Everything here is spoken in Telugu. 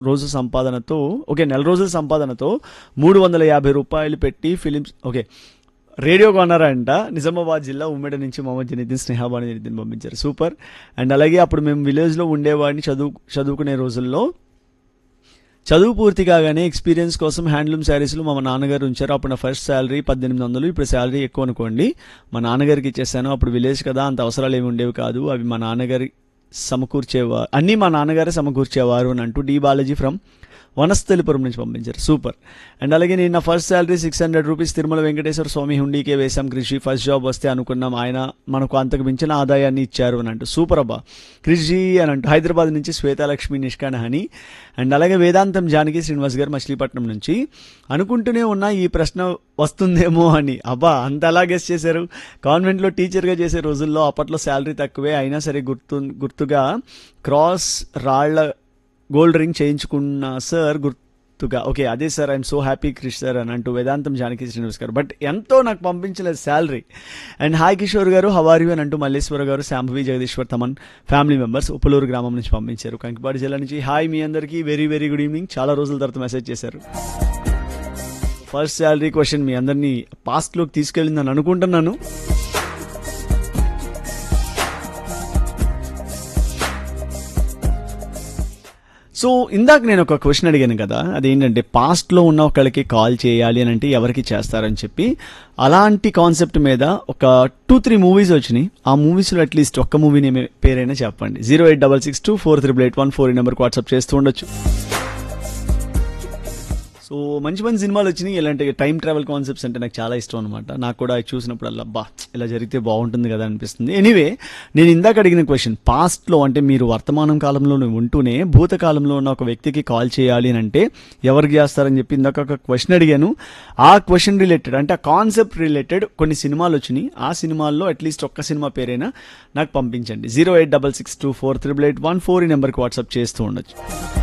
రోజు సంపాదనతో ఓకే నెల రోజుల సంపాదనతో మూడు వందల యాభై రూపాయలు పెట్టి ఫిలిమ్స్ ఓకే రేడియో కొన్నారంట నిజామాబాద్ జిల్లా ఉమ్మడి నుంచి మొహమ్మద్ జనీద్దీన్ స్నేహాబాని జనీద్దీన్ పంపించారు సూపర్ అండ్ అలాగే అప్పుడు మేము విలేజ్లో ఉండేవాడిని చదువు చదువుకునే రోజుల్లో చదువు పూర్తి కాగానే ఎక్స్పీరియన్స్ కోసం హ్యాండ్లూమ్ శారీస్లు మా నాన్నగారు ఉంచారు అప్పుడు నా ఫస్ట్ శాలరీ పద్దెనిమిది వందలు ఇప్పుడు శాలరీ ఎక్కువ అనుకోండి మా నాన్నగారికి ఇచ్చేసాను అప్పుడు విలేజ్ కదా అంత అవసరాలు ఏమి ఉండేవి కాదు అవి మా నాన్నగారి సమకూర్చేవారు అన్నీ మా నాన్నగారే సమకూర్చేవారు అని అంటూ డి బాలాజీ ఫ్రమ్ వనస్థలిపురం నుంచి పంపించారు సూపర్ అండ్ అలాగే నేను నా first salary six hundred rupees Tirumala Venkateswara Swamy హుండీకే వేశాం కృషి ఫస్ట్ జాబ్ వస్తే అనుకున్నాం ఆయన మనకు అంతకు మించిన ఆదాయాన్ని ఇచ్చారు అని అంటూ సూపర్ అబ్బా కృషి అని అంటూ హైదరాబాద్ నుంచి శ్వేతాలక్ష్మి నిష్కాన్ హని అండ్ అలాగే వేదాంతం జానకి శ్రీనివాస్ గారు మచిలీపట్నం నుంచి అనుకుంటూనే ఉన్న ఈ ప్రశ్న వస్తుందేమో అని అబ్బా అంత అలా గెస్ చేశారు కాన్వెంట్లో టీచర్గా చేసే రోజుల్లో అప్పట్లో శాలరీ తక్కువే అయినా సరే గుర్తు గుర్తుగా క్రాస్ రాళ్ల గోల్డ్ రింగ్ చేయించుకున్న సార్ గుర్తుగా ఓకే అదే sir I'm so happy Krish sir అని అంటూ వేదాంతం జానకి శ్రీనివాస్ గారు బట్ ఎంతో నాకు పంపించలేదు శాలరీ అండ్ హాయ్ కిషోర్ గారు హవారి అని అంటూ మల్లేశ్వర గారు శాంభవి జగదీశ్వర్ తమన్ ఫ్యామిలీ మెంబర్స్ ఉప్పలూరు గ్రామం నుంచి పంపించారు కంకిపాటి జిల్లా నుంచి హాయ్ మీ అందరికీ వెరీ వెరీ గుడ్ ఈవినింగ్ చాలా రోజుల తర్వాత మెసేజ్ చేశారు ఫస్ట్ శాలరీ క్వశ్చన్ మీ అందరినీ పాస్ట్లోకి తీసుకెళ్ళిందని అనుకుంటున్నాను సో ఇందాక నేను ఒక క్వశ్చన్ అడిగాను కదా అదేంటంటే పాస్ట్లో ఉన్న ఒకళ్ళకి కాల్ చేయాలి అని అంటే ఎవరికి చేస్తారని చెప్పి అలాంటి కాన్సెప్ట్ మీద ఒక టూ త్రీ మూవీస్ వచ్చినాయి ఆ మూవీస్లో అట్లీస్ట్ ఒక్క మూవీ నేమ్ పేరైనా చెప్పండి zero eight double six two four triple eight one four ఈ నెంబర్కి వాట్సాప్ చేస్తూ ఉండొచ్చు సో మంచి మంచి సినిమాలు వచ్చినాయి ఇలాంటి టైం ట్రావెల్ కాన్సెప్ట్స్ అంటే నాకు చాలా ఇష్టం అనమాట నాకు కూడా చూసినప్పుడల్లా బా ఇలా జరిగితే బాగుంటుంది కదా అనిపిస్తుంది ఎనీవే నేను ఇందాక అడిగిన క్వశ్చన్ పాస్ట్లో అంటే మీరు వర్తమానం కాలంలో ఉంటూనే భూతకాలంలో ఉన్న ఒక వ్యక్తికి కాల్ చేయాలి అని అంటే ఎవరికి చేస్తారని చెప్పి ఇందాక ఒక క్వశ్చన్ అడిగాను ఆ క్వశ్చన్ రిలేటెడ్ అంటే ఆ కాన్సెప్ట్ రిలేటెడ్ కొన్ని సినిమాలు వచ్చినాయి ఆ సినిమాల్లో అట్లీస్ట్ ఒక్క సినిమా పేరైనా నాకు పంపించండి zero eight double six two four triple eight one four ఈ నెంబర్కి వాట్సాప్ చేస్తూ ఉండొచ్చు